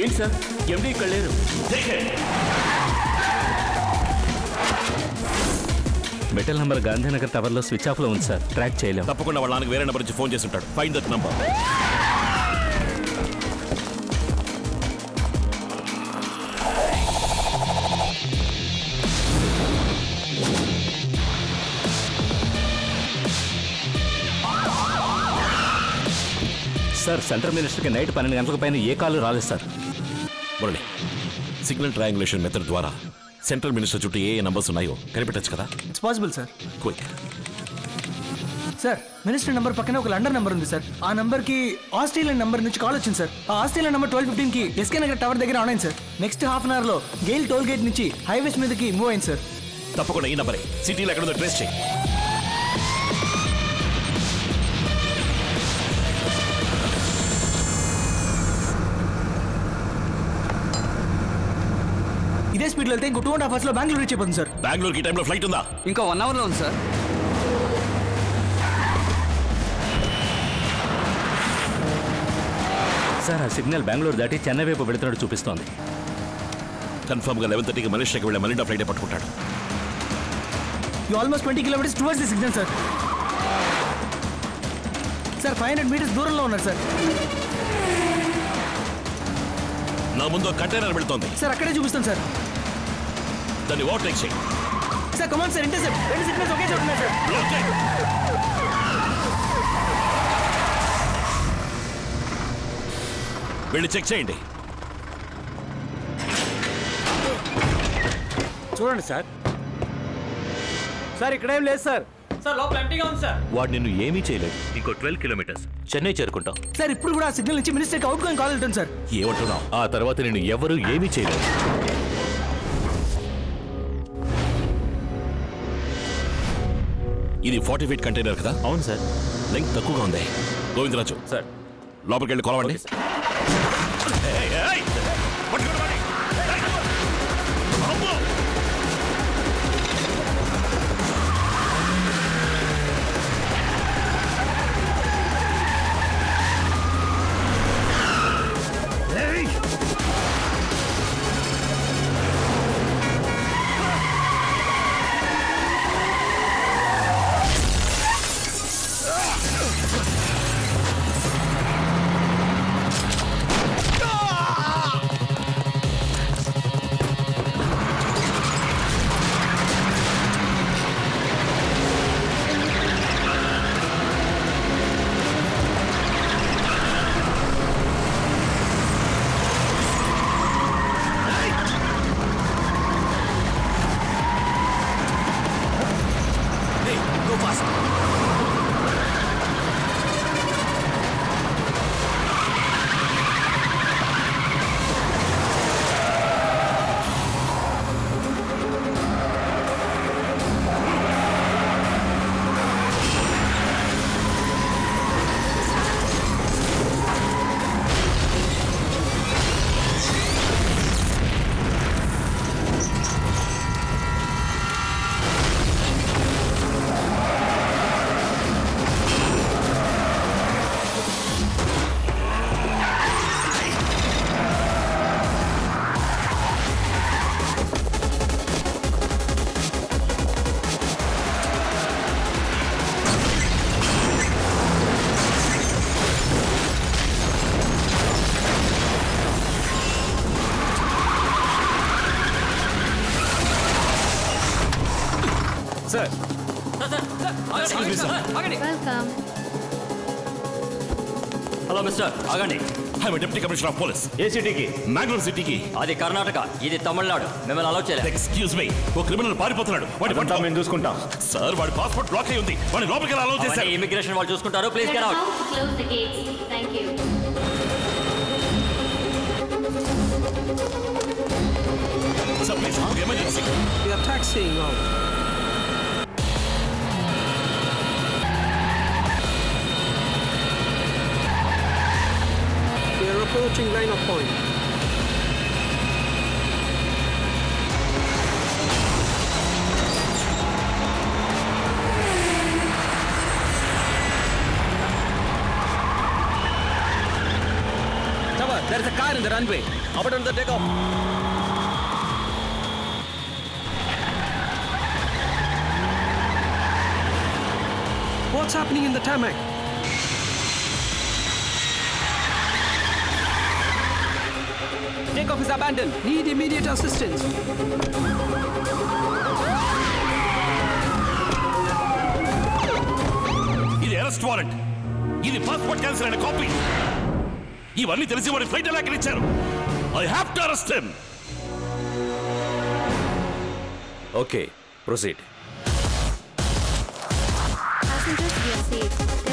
ఏంటి sir MD ఇక్కడ లేరు మెటల్ నంబర్ గాంధీనగర్ టవర్లో స్విచ్ ఆఫ్లో ఉంది సార్ ట్రాక్ చేయలేం తప్పకుండా వాళ్ళ నాన్నకి వేరే నెంబర్ నుంచి ఫోన్ చేసి ఉంటాడు fine that number sir central మినిస్టర్కి నైట్ పన్నెండు గంటలకు పైన ఏ కాల్ రాలేదు sir Murali signal triangulation method ద్వారా సెంట్రల్ మినిస్టర్ చుట్టూ ఏ ఏ నంబర్స్ ఉన్నాయో కనిపెట్టచ్చు కదా it's possible sir quick sir minister number పక్కన ఒక లండన్ నంబర్ ఉంది సార్ ఆ నంబర్ కి ఆస్ట్రేలియన్ నంబర్ నుంచి కాల్ వచ్చింది సార్ ఆ ఆస్ట్రేలియన్ నంబర్ ట్వెల్వ్ ఫిఫ్టీన్ కి ఎస్కే నగర్ టవర్ దగ్గర ఆన్ అయింది sir next half an hour లో గెయిల్ టోల్ గేట్ నుంచి హైవేస్ మీదకి మూవ్ అయింది సార్ తప్పకుండా ఈ నంబరే సిటీలో ఎక్కడుందో ట్రేస్ చేయి ఇదే స్పీడ్ వెళ్తే ఇంకో టూ అండ్ హాఫ్ అవర్స్ లో బెంగళూరు రీచ్ అయిపోతుంది సార్ బెంగళూరుకి ఈ టైంలో ఫ్లైట్ ఉందా ఇంకా వన్ అవర్లో ఉంది సార్ సార్ ఆ సిగ్నల్ బెంగళూరు దాటి చెన్నై వైపు వెళుతున్నట్టు చూపిస్తోంది కన్ఫర్మ్ గా లెవెన్ థర్టీకి మలేషియాకి వెళ్ళే మలిండా ఫ్లైట్ పట్టుకుంటాడు you almost twenty kilometres towards the signal sir sir five hundred metres దూరంలో ఉన్నారు సార్ నా ముందు ఒక కంటైనర్ వెళ్తోంది సార్ అక్కడే చూపిస్తాను సార్ దాన్ని ఓవర్టేక్ చేయి సార్ కమాన్ సార్ ఇంటర్సెప్ట్ రెండు సిగ్నల్స్ ఒకే చోట ఉన్నాయి సార్ Block చేయి. వెళ్ళి చెక్ చేయండి చూడండి సార్ సార్ ఇక్కడేం లేదు సార్ సార్ లోపల ఎంటీగా ఉంది సార్ వాడు నిన్ను ఏమీ చేయలేదు ఇంకో ట్వెల్వ్ కిలోమీటర్స్ చెన్నై చేరుకుంటాం సార్ ఇప్పుడు కూడా ఆ సిగ్నల్ నుంచి మినిస్టర్కి అవుట్ గోయింగ్ కాల్ వెళ్తుంది సార్ ఏమంటున్నావు ఆ తర్వాత నిన్ను ఎవరూ ఏమీ చేయలేదు ఇది ఫార్టీ ఫీట్ కంటైనర్ కదా అవును సార్ లెంగ్త్ తక్కువగా ఉంది గోవిందరాజు సార్ లోపలికి వెళ్ళి కొలవండి ఏయ్, ఏయ్! పట్టుకోండి వాడిని. ఏయ్! అమ్మో! Hey, go fast. Sir Excuse me, sir. ఆగండి వెల్కమ్ హలో మిస్టర్ ఆగండి I'm a deputy commissioner of police. ఏ సిటీకి మ్యాంగ్లూర్ సిటీకి అది కర్ణాటక ఇది తమిళనాడు మిమ్మల్ని అలౌ చేయలేదు ఎక్స్క్యూజ్ మీ ఓ క్రిమినల్ పారిపోతున్నాడు వాడి పట్టుకో. మేము చూసుకుంటాం సార్ వాడి పాస్పోర్ట్ బ్లాక్ అయి ఉంది వాడిని లోపలికి అలౌ చేశారు ఇమిగ్రేషన్ వాళ్ళు చూసుకుంటారు please get out close the gates thank you sir please emergency We are taxiing out. We are approaching line of point. There is a car in the runway. About on the takeoff. What's happening in the tarmac? Takeoff is abandoned. Need immediate assistance. ఇది arrest warrant ఇది passport cancel అయిన copy ఇవన్నీ తెలిసి వాడి flight ఎలా ఇచ్చారు I have to arrest him Okay, proceed. Passengers, we are safe. There